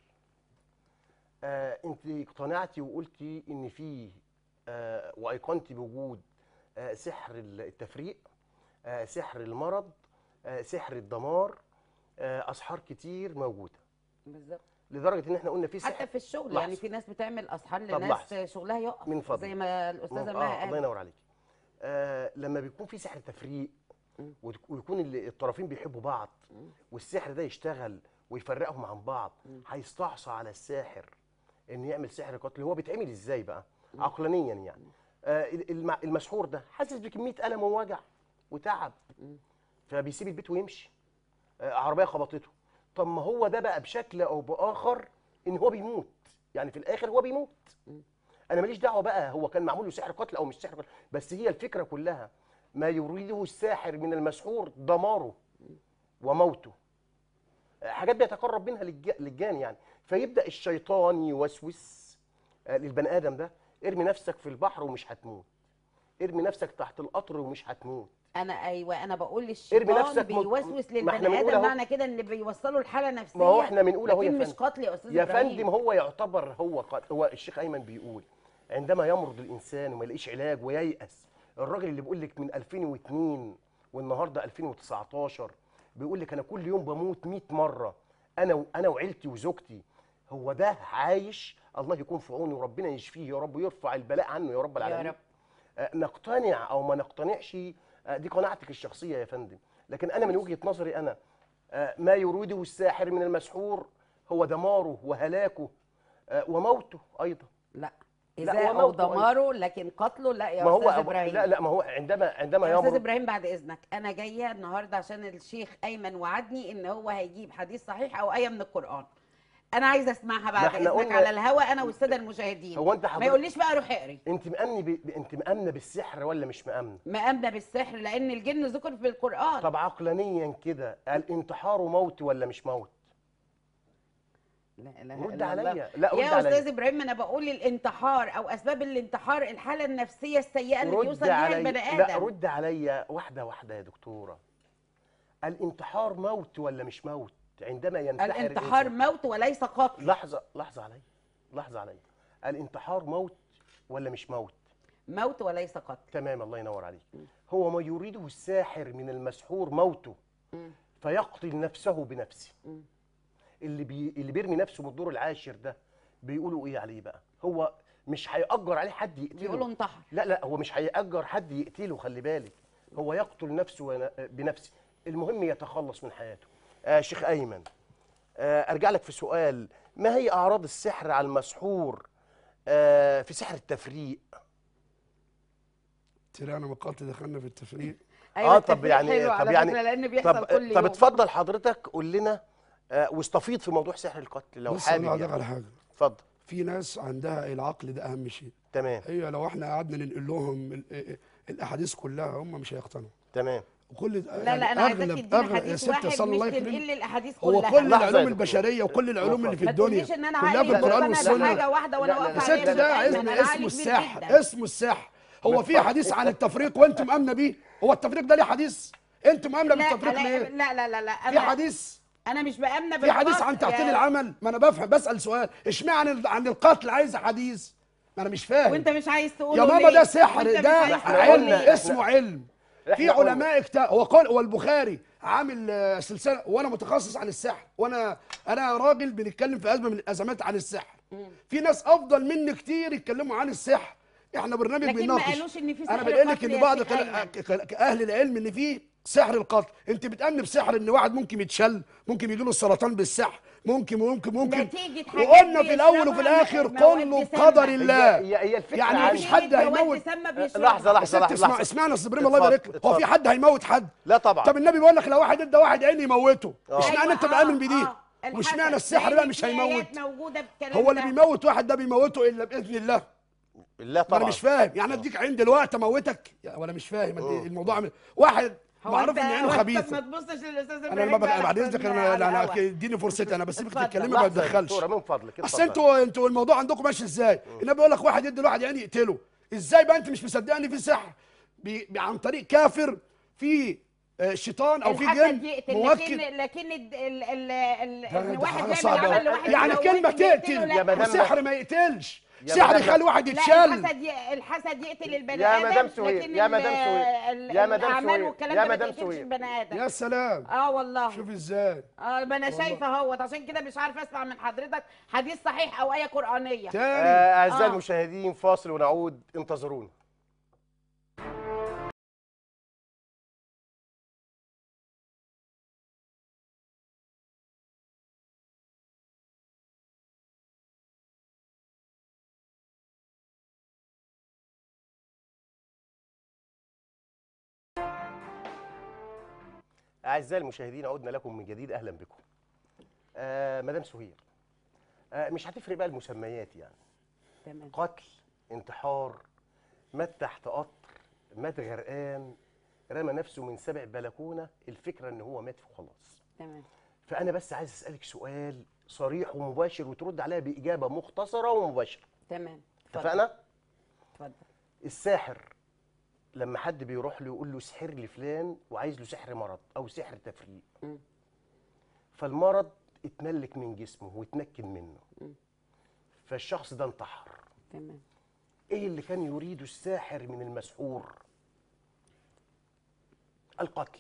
آه، انت اقتنعتي وقلتي ان في آه، وايقنتي بوجود آه، سحر التفريق آه، سحر المرض آه، سحر الدمار آه، اسحار كتير موجوده بالظبط لدرجه ان احنا قلنا في حتى سحر في الشغل لحظة. يعني في ناس بتعمل اسحار طب لناس لحظة. شغلها يقف من فضلك. زي ما الاستاذه ما- مها آه الله قالت ينور عليك آه لما بيكون في سحر تفريق وتك- ويكون ال- الطرفين بيحبوا بعض والسحر ده يشتغل ويفرقهم عن بعض هيستعصى على الساحر ان يعمل سحر قتل هو بيتعمل ازاي بقى عقلانيا يعني آه الم- المسحور ده حاسس بكميه الم ووجع وتعب فبيسيب البيت ويمشي آه عربيه خبطته طب ما هو ده بقى بشكل او باخر ان هو بيموت يعني في الاخر هو بيموت انا ماليش دعوه بقى هو كان معمول له سحر قتل او مش سحر قتل بس هي الفكره كلها ما يريده الساحر من المسحور دماره وموته حاجات بيتقرب منها للج- للجان يعني فيبدا الشيطان يوسوس آه، للبني ادم ده ارمي نفسك في البحر ومش هتموت ارمي نفسك تحت القطر ومش هتموت انا ايوه انا بقول ارمي للشيطان نفسك مت- بيوسوس ما احنا للبني بنقول ادم أهو. معنى كده ان بيوصلوا لحاله نفسيه ما هو احنا بنقول اهو يا لكن مش فندم. قتل يا استاذ يا إبراهيم. فندم هو يعتبر هو قاتل هو الشيخ ايمن بيقول عندما يمرض الانسان وما يلاقيش علاج وييأس الراجل اللي بيقول لك من 2002 والنهارده 2019 بيقول لك انا كل يوم بموت 100 مره انا و- انا وعيلتي وزوجتي هو ده عايش الله يكون في عونه وربنا يشفيه يا رب ويرفع البلاء عنه يا رب العالمين رب. آه، نقتنع او ما نقتنعش آه، دي قناعتك الشخصيه يا فندم لكن انا من وجهه نظري انا آه، ما يريده الساحر من المسحور هو دماره وهلاكه آه، وموته ايضا لا لا، اذا هو او موته أيضا. دماره لكن قتله لا يا ما هو استاذ أبو- ابراهيم لا لا ما هو عندما عندما يا استاذ يمرض ابراهيم بعد اذنك انا جايه النهارده عشان الشيخ ايمن وعدني ان هو هيجيب حديث صحيح او ايه من القران انا عايزه اسمعها بعد احنا اذنك قلنا- على الهوا انا والساده المشاهدين هو أنت ما حضرتك- يقوليش بقى روح اقري انت مأمنه ب... انت مأمنه بالسحر ولا مش مأمنه مأمنة بالسحر لان الجن ذكر في القران طب عقلانيا كده الانتحار موت ولا مش موت لا اله رد إلا الله. عليا لا رد يا عليا استاذ ابراهيم انا بقول الانتحار او اسباب الانتحار الحاله النفسيه السيئه اللي رد بيوصل ليها عليا البني لا ادم رد عليا واحده واحده يا دكتوره الانتحار موت ولا مش موت عندما ينتحر الانتحار الإنسان؟ موت وليس قتل لحظه لحظه عليا لحظه عليا الانتحار موت ولا مش موت موت وليس قتل تمام الله ينور عليك هو ما يريده الساحر من المسحور موته فيقتل نفسه بنفسه اللي بي... اللي بيرمي نفسه من الدور العاشر ده بيقولوا ايه عليه بقى هو مش هيأجر عليه حد يقتله بيقولوا انتحر لا لا هو مش هيأجر حد يقتله خلي بالك هو يقتل نفسه ون- بنفسه المهم يتخلص من حياته آه شيخ أيمن آه أرجع لك في سؤال ما هي أعراض السحر على المسحور آه في سحر التفريق طلعنا مقاطع دخلنا في التفريق ايوه طب التفريق يعني حلو طب على يعني فكره لان بيحصل طب كل طب يوم اتفضل حضرتك قول لنا آه واستفيض في موضوع سحر القتل لو بص حابب انا هقول يعني. على حاجه اتفضل في ناس عندها العقل ده اهم شيء تمام هي لو احنا قعدنا ننقل لهم ال- ال- الاحاديث كلها هم مش هيقتنعوا تمام وكل لا لا انا عايزاك تديني حديث واحد مش الله تنقل يكرمك لي الاحاديث هو كلها كل لحظة يا العلوم دكتور. البشريه وكل العلوم اللي في ما الدنيا تقوليش ان انا كلها عقلي بالقران مقتنع والسنه بحاجه واحده وانا لا، لا، واقفه لا، الست عليها ده بالعلم. اسم أنا عقلي اسمه كبير السحر جداً. اسمه السحر هو في حديث عن التفريق وانت مؤمنه بيه هو التفريق ده ليه حديث انت مؤمنه لا بالتفريق لا ليه لا لا لا لا في انا حديث انا مش بامنه في حديث عن بالقتل تعطيل يا- العمل ما انا بفهم بسال سؤال اشمعنى عن عن القتل عايز حديث ما انا مش فاهم وانت مش عايز تقول يا ماما ده سحر ده علم قلنا- اسمه علم في إحنا قلنا. علماء كتاب هو قال هو البخاري عامل آه، سلسله وانا متخصص عن السحر وانا انا راجل بنتكلم في ازمه من الازمات عن السحر في ناس افضل مني كتير يتكلموا عن السحر احنا برنامج لكن ما بنناقش قالوش إن في انا سحر بقول لك قتل ان يا بعض شيخ كلا- أيمن. ك- ك- اهل العلم ان في سحر القتل انت بتامن بسحر ان واحد ممكن يتشل ممكن يجي له السرطان بالسحر ممكن ممكن ممكن نتيجة حاجات وقلنا في الاول بيشربها وفي الاخر مواد كله سامة. بقدر هي- الله هي هي الفكره يعني عن- مفيش حد هيموت لحظه لحظه يا ست لحظه اسمع لحظه اسمعنا يا استاذ ابراهيم الله اتفضل، يبارك لك هو في اتفضل. حد هيموت حد لا طبعا طب النبي بيقول لك لو واحد ادى واحد عين يموته آه. اشمعنى انت مآمن بدي واشمعنى السحر بقى مش هيموت موجوده بالكلام هو اللي ده. بيموت واحد ده بيموته الا باذن الله لا ما انا طبعا مش فاهم يعني اديك عين دلوقتي اموتك يا- ولا مش فاهم أدي- الموضوع عامل واحد هو معروف أنت- ان عينه هو أنت خبيثه ما تبصش للاستاذ انا ابراهيم لما بقى بقى بعد لحسن اذنك انا على انا الهوا. اديني فرصتي انا بسيبك اتفضل. تتكلمي ما لحظة يا تدخلش دكتورة، من فضلك اصل اتفضل. انتوا انتوا الموضوع عندكم ماشي ازاي؟ النبي بيقول لك واحد يدي لواحد يعني يقتله ازاي بقى انت مش مصدقني في سحر بي بي عن طريق كافر في آه، شيطان او في الحسد جن يقتل موكل لكن لكن ال ال ال ال ده- ان ده واحد حاجة يعمل صعبة عمل أوي. لواحد يعني يموت كلمة بيقتله، تقتل لا. يا مدام السحر ما يقتلش يا سحر مدام- يخلي واحد لا يتشل الحسد ي... الحسد يقتل البني يا ادم مدام سهير، لكن يا ال- مدام سهير، ال- يا مدام الاعمال سهير، والكلام يا ده ما مدام تقتلش سهير. البني ادم يا سلام اه والله شوف ازاي اه ما انا شايفه اهوت عشان كده مش عارفه اسمع من حضرتك حديث صحيح او ايه قرانيه تاني آه، اعزائي آه. المشاهدين فاصل ونعود انتظرونا أعزائي المشاهدين عدنا لكم من جديد أهلا بكم. آه مدام سهير آه مش هتفرق بقى المسميات يعني تمام قتل انتحار مات تحت قطر مات غرقان رمى نفسه من سبع بلكونه الفكره ان هو مات وخلاص تمام فانا بس عايز اسالك سؤال صريح ومباشر وترد عليها باجابه مختصره ومباشره تمام اتفضل. اتفقنا اتفضل الساحر لما حد بيروح له يقول له سحر لي فلان وعايز له سحر مرض او سحر تفريق مم. فالمرض اتملك من جسمه واتمكن منه فالشخص ده انتحر تمام ايه اللي كان يريده الساحر من المسحور القتل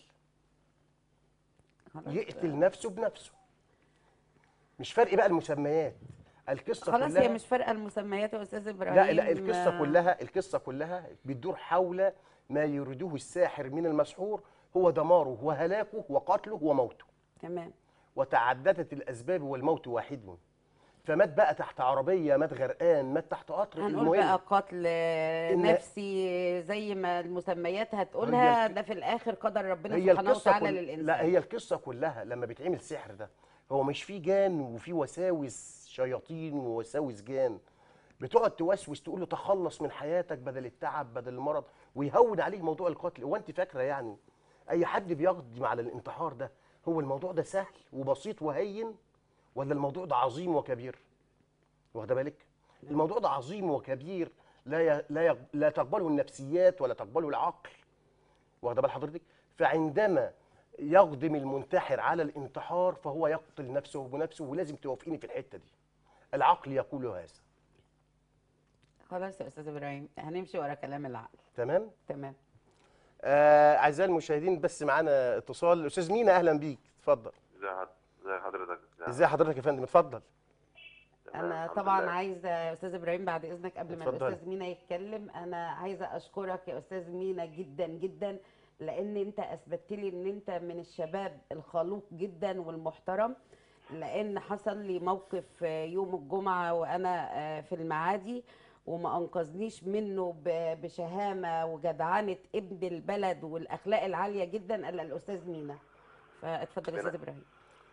خلاص يقتل نفسه بنفسه مش فرق بقى المسميات القصه خلاص كلها هي مش فارقه المسميات يا استاذ ابراهيم لا لا القصه آه، كلها القصه كلها بتدور حول ما يريده الساحر من المسحور هو دماره وهلاكه وقتله وموته تمام وتعددت الاسباب والموت واحد فمات بقى تحت عربيه مات غرقان مات تحت قطر هنقول المهم بقى قتل آه، إن- نفسي زي ما المسميات هتقولها هي الك- ده في الاخر قدر ربنا هي سبحانه القصه وتعالى كل... للانسان لا هي القصه كلها لما بيتعمل سحر ده هو مش في جان وفي وساوس شياطين ووساوس جان بتقعد توسوس تقول له تخلص من حياتك بدل التعب بدل المرض ويهون عليك موضوع القتل هو انت فاكره يعني اي حد بيقدم على الانتحار ده هو الموضوع ده سهل وبسيط وهين ولا الموضوع ده عظيم وكبير واخده بالك الموضوع ده عظيم وكبير لا ي... لا ي... لا تقبله النفسيات ولا تقبله العقل واخده بال حضرتك فعندما يقدم المنتحر على الانتحار فهو يقتل نفسه بنفسه ولازم توافقيني في الحته دي العقل يقول هذا خلاص يا استاذ ابراهيم هنمشي ورا كلام العقل تمام تمام آه اعزائي المشاهدين بس معانا اتصال استاذ مينا اهلا بيك اتفضل ازي حض- ازي حضرتك ازي حضرتك يا فندم اتفضل تمام، انا الحمد طبعا لله. عايزه يا استاذ ابراهيم بعد اذنك قبل ما اتفضل. الاستاذ مينا يتكلم انا عايزه اشكرك يا استاذ مينا جدا جدا لان انت اثبتت لي ان انت من الشباب الخلوق جدا والمحترم لان حصل لي موقف آه، يوم الجمعه وانا آه، في المعادي وما انقذنيش منه ب- بشهامه وجدعنه ابن البلد والاخلاق العاليه جدا الا الاستاذ مينا فاتفضل يا استاذ ابراهيم ربنا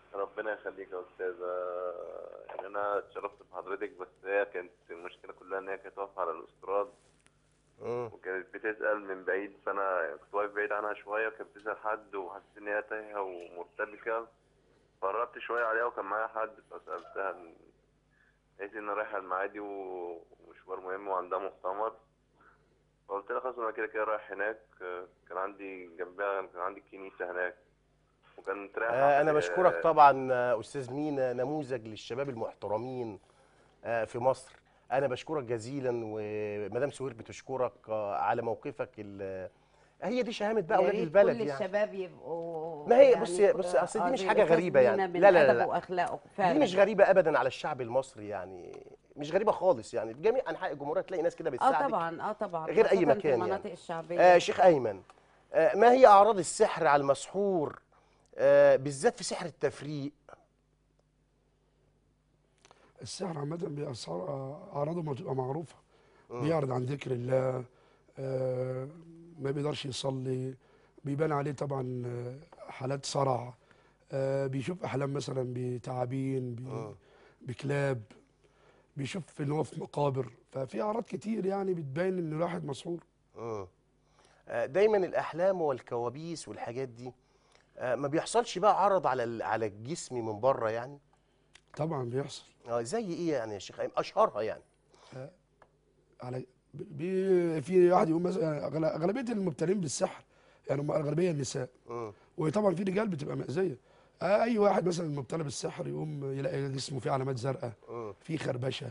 ربنا يخليك يا استاذ آه، يعني انا اتشرفت بحضرتك بس هي كانت المشكله كلها ان هي كانت واقفه على الاستراد مم. وكانت بتسال من بعيد فانا يعني كنت واقف بعيد عنها شويه وكانت بتسال حد وحسيت ان هي تايهه ومرتبكه فقربت شويه عليها وكان معايا حد فسالتها قالت لي ان أنا رايحه المعادي و- ومشوار مهم وعندها مؤتمر فقلت لها خلاص انا كده كده رايح هناك آه، كان عندي جنبها كان عندي كنيسه هناك وكانت رايحه آه انا آه، بشكرك طبعا آه، استاذ مينا نموذج للشباب المحترمين آه، في مصر انا بشكرك جزيلا ومدام سهير بتشكرك آه، على موقفك ال- هي دي شهامه بقى يا اولاد ريت البلد كل يعني الشباب يبقوا ما هي يعني بصي بصي اصل دي آه، مش زي حاجه الأستاذ غريبه مينا يعني من لا لا لا, أدبه لا. واخلاقه دي فعلا مش غريبه ابدا على الشعب المصري يعني مش غريبه خالص يعني في جميع انحاء الجمهوريه تلاقي ناس كده اه بتساعدك طبعا اه طبعا غير أي خاصة مكان في يعني. المناطق الشعبيه آه شيخ ايمن آه ما هي اعراض السحر على المسحور آه بالذات في سحر التفريق السحر عامة بيأثر أعراضه ما تبقى معروفة بيعرض عن ذكر الله آه، ما بيقدرش يصلي بيبان عليه طبعا آه، حالات صرع آه، بيشوف أحلام مثلا بتعابين ب- بكلاب بيشوف إن هو في مقابر ففي أعراض كتير يعني بتبين إن الواحد مسحور مم. آه، دايما الاحلام والكوابيس والحاجات دي آه، ما بيحصلش بقى عرض على ال- على الجسم من بره يعني طبعا بيحصل اه زي ايه يعني يا شيخ ايمن اشهرها يعني على بي في واحد يقول مثلا أغل- أغلبية المبتلين بالسحر يعني هم الأغلبية النساء مم. وطبعا في رجال بتبقى مأذية آه، اي واحد مثلا مبتلى بالسحر يقوم يلاقي جسمه فيه علامات زرقاء مم. فيه خربشه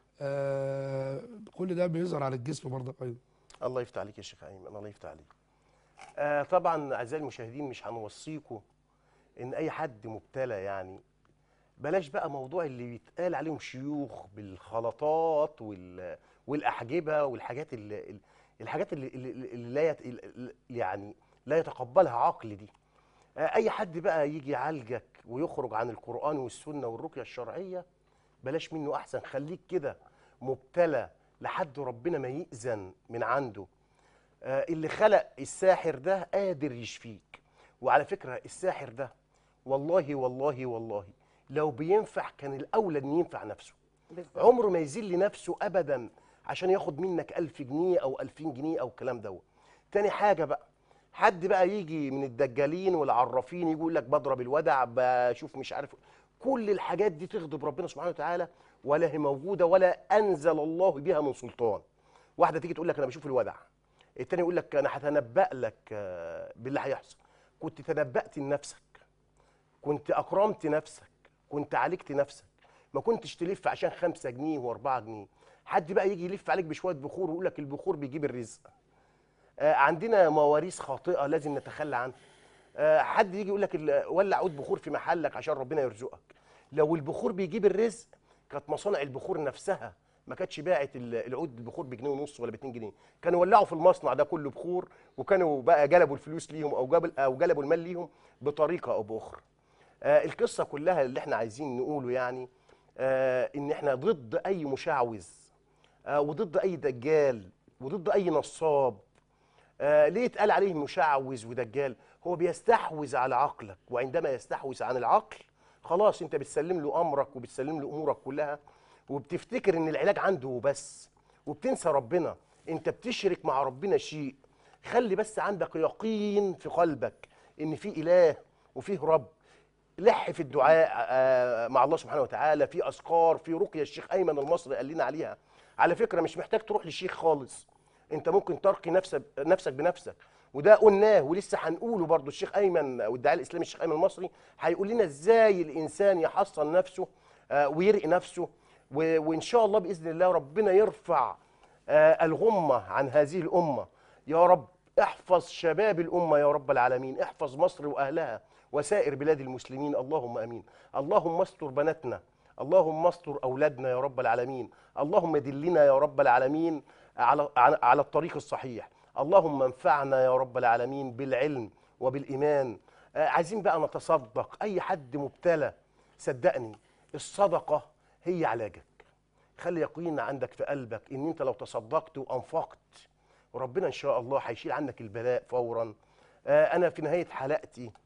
آه كل ده بيظهر على الجسم برضه ايضا الله يفتح عليك يا شيخ ايمن الله يفتح عليك آه طبعا اعزائي المشاهدين مش هنوصيكم ان اي حد مبتلى يعني بلاش بقى موضوع اللي بيتقال عليهم شيوخ بالخلطات وال والاحجبه والحاجات اللي الحاجات اللي, اللي, اللي لا يت اللي يعني لا يتقبلها عقل دي آه اي حد بقى يجي يعالجك ويخرج عن القران والسنه والرقيه الشرعيه بلاش منه احسن خليك كده مبتلى لحد ربنا ما يأذن من عنده آه اللي خلق الساحر ده قادر يشفيك وعلى فكرة الساحر ده والله والله والله لو بينفع كان الأولى إن ينفع نفسه بالظبط. عمره ما يذل نفسه أبدا عشان ياخد منك ألف جنيه أو ألفين جنيه أو الكلام دوت تاني حاجة بقى حد بقى يجي من الدجالين والعرافين يقول لك بضرب الودع بشوف مش عارف كل الحاجات دي تغضب ربنا سبحانه وتعالى ولا هي موجوده ولا انزل الله بها من سلطان واحده تيجي تقول لك انا بشوف الودع التاني يقول لك انا هتنبأ لك آه، باللي هيحصل كنت تنبأت لنفسك كنت اكرمت نفسك كنت عالجت نفسك ما كنتش تلف عشان خمسة جنيه واربعة جنيه حد بقى يجي يلف عليك بشويه بخور ويقول لك البخور بيجيب الرزق آه، عندنا مواريث خاطئه لازم نتخلى عنها آه، حد يجي يقول لك ال- ولع عود بخور في محلك عشان ربنا يرزقك لو البخور بيجيب الرزق كانت مصانع البخور نفسها ما كانتش باعت ال- العود البخور بجنيه ونص ولا ب 2 جنيه كانوا ولعوا في المصنع ده كله بخور وكانوا بقى جلبوا الفلوس ليهم او جاب او جلبوا المال ليهم بطريقه او باخرى آه القصه كلها اللي احنا عايزين نقوله يعني آه ان احنا ضد اي مشعوذ آه وضد اي دجال وضد اي نصاب آه ليه اتقال عليه مشعوذ ودجال هو بيستحوذ على عقلك وعندما يستحوذ عن العقل خلاص انت بتسلم له امرك وبتسلم له امورك كلها وبتفتكر ان العلاج عنده بس وبتنسى ربنا انت بتشرك مع ربنا شيء خلي بس عندك يقين في قلبك ان في اله وفيه رب لح في الدعاء آه، مع الله سبحانه وتعالى في اذكار في رقيه الشيخ ايمن المصري قال لنا عليها على فكره مش محتاج تروح لشيخ خالص انت ممكن ترقي نفسك نفسك بنفسك وده قلناه ولسه هنقوله برضو الشيخ ايمن والداعيه الاسلامي الشيخ ايمن المصري هيقول لنا ازاي الانسان يحصن نفسه آه، ويرقي نفسه و- وان شاء الله باذن الله ربنا يرفع آه، الغمه عن هذه الامه يا رب احفظ شباب الامه يا رب العالمين احفظ مصر واهلها وسائر بلاد المسلمين اللهم امين اللهم استر بناتنا اللهم استر اولادنا يا رب العالمين اللهم دلنا يا رب العالمين على على على الطريق الصحيح اللهم انفعنا يا رب العالمين بالعلم وبالايمان آه، عايزين بقى نتصدق اي حد مبتلى صدقني الصدقه هي علاجك خلي يقين عندك في قلبك ان انت لو تصدقت وانفقت ربنا ان شاء الله هيشيل عنك البلاء فورا آه، انا في نهايه حلقتي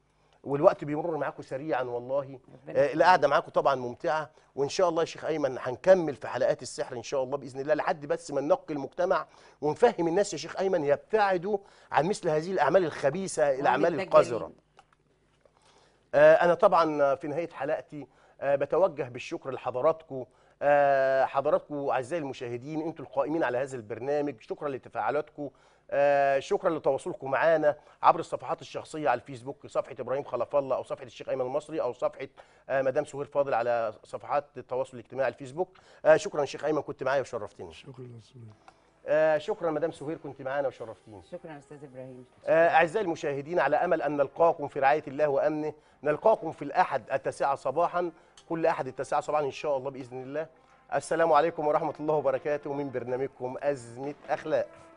والوقت بيمر معاكم سريعا والله ربنا آه، القعده معاكم طبعا ممتعه وان شاء الله يا شيخ ايمن هنكمل في حلقات السحر ان شاء الله باذن الله لحد بس ما ننقي المجتمع ونفهم الناس يا شيخ ايمن يبتعدوا عن مثل هذه الاعمال الخبيثه الاعمال الدجالين. القذره آه، أنا طبعا في نهاية حلقتي آه، بتوجه بالشكر لحضراتكم آه، حضراتكم أعزائي المشاهدين أنتم القائمين على هذا البرنامج شكرا لتفاعلاتكم آه، شكرا لتواصلكم معنا عبر الصفحات الشخصية على الفيسبوك صفحة إبراهيم خلف الله أو صفحة الشيخ أيمن المصري أو صفحة آه، مدام سهير فاضل على صفحات التواصل الاجتماعي على الفيسبوك آه، شكرا شيخ أيمن كنت معايا وشرفتني شكرا لله آه، شكرا مدام سهير كنت معانا وشرفتيني شكرا استاذ ابراهيم آه، أعزائي المشاهدين على أمل أن نلقاكم في رعاية الله وأمنه نلقاكم في الأحد التاسعة صباحا كل أحد التاسعة صباحا إن شاء الله بإذن الله السلام عليكم ورحمة الله وبركاته من برنامجكم أزمة أخلاق